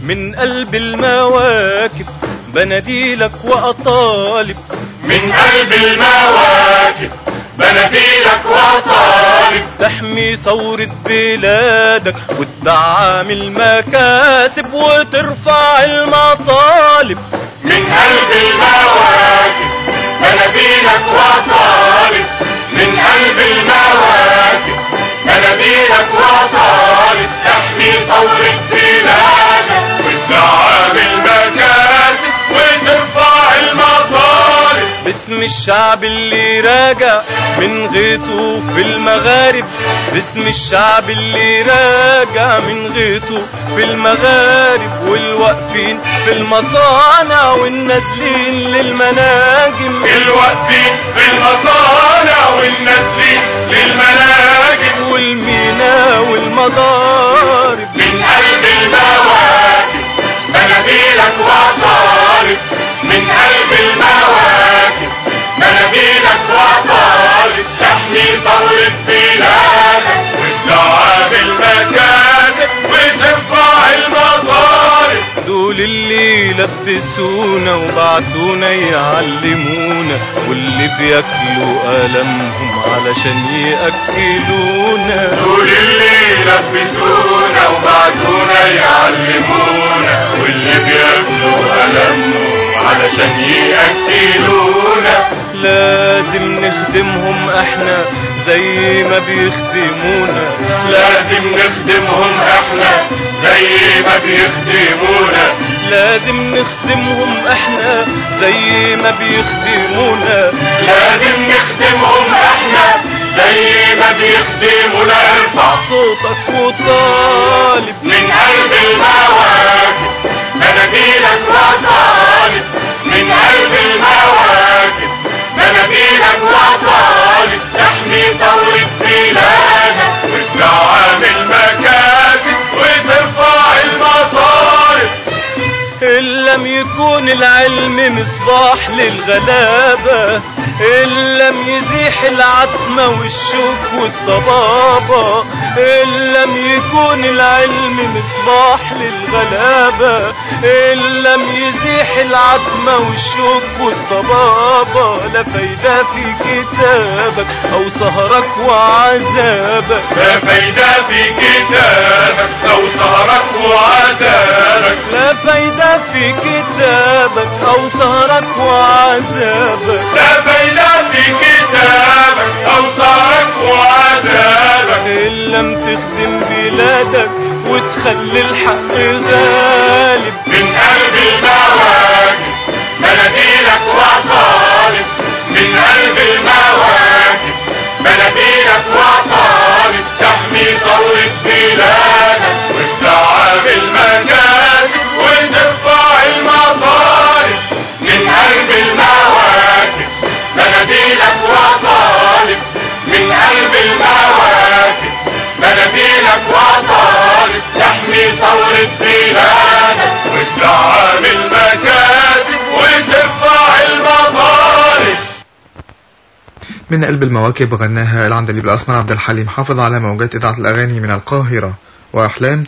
من قلب المواكب بناديلك وأطالب من قلب المواكب بناديلك وأطالب تحمي ثورة بلادك وتدعم المكاسب وترفع المطالب من قلب المواكب بناديلك وأطالب من قلب المواكب بناديلك وأطالب تحمي ثورة بلادك وتدعم المكاسب وترفع المطالب باسم الشعب اللي راجع من غيطه في المغارب باسم الشعب اللي راجع من غيطه في المغارب والواقفين في المصانع والنازلين للمناجم الواقفين في المصانع والنازلين للمناجم والمينا والمضارب من قلب المواكب بناديلك وأطالب من قلب المواكب بناديلك وأطالب تحمي ثورة بلادك وتدعم المكاسب وترفع المطالب دول اللي لبسونا وبعتونا يعلمونا واللي بياكلوا ألمهم علشان يأكلونا دول اللي لبسونا وبعتونا يعلمونا واللي بياكلوا ألمهم علشان يأكلونا لازم نخدمهم احنا زي ما بيخدمونا لازم نخدمهم احنا زي ما بيخدمونا لازم نخدمهم احنا زي ما بيخدمونا لازم نخدمهم احنا زي ما بيخدمونا ارفع صوتك وطالب من قلب المواكب بناديلك وطالب من قلب المواكب بناديلك وطالب تحمي ثورة بلادك وتدعم المكاسب وترفع المطالب إن لم يكون العلم مصباح للغلابة إن لم يزيح العتمة والشوك والضبابة إن لم يكون العلم مصباح للغلابة إن لم يزيح العتمة والشوك والضبابة لا فايدة في كتابك أو سهرك وعذابك لا فايدة في كتابك أو سهرك وعذابك لا فايدة في كتابك أو سهرك وعذابك لا فايدة في كتابك أو سهرك وعذابك إن لم تخدم بلادك وتخلي الحق غالب من قلب المواكب بناديلك وطالب من قلب المواكب بناديلك وطالب تحمي ثورة بلادك وتدعم المكاسب وترفع المطالب من قلب المواكب بناديلك وطالب من قلب المواكب بناديلك وطالب تحمي ثورة بلادك وتدعم المكاسب وترفع المطالب من قلب المواكب غناها العندليب الأسمر عبد الحليم حافظ على موجات إذاعة الأغاني من القاهرة وأحلام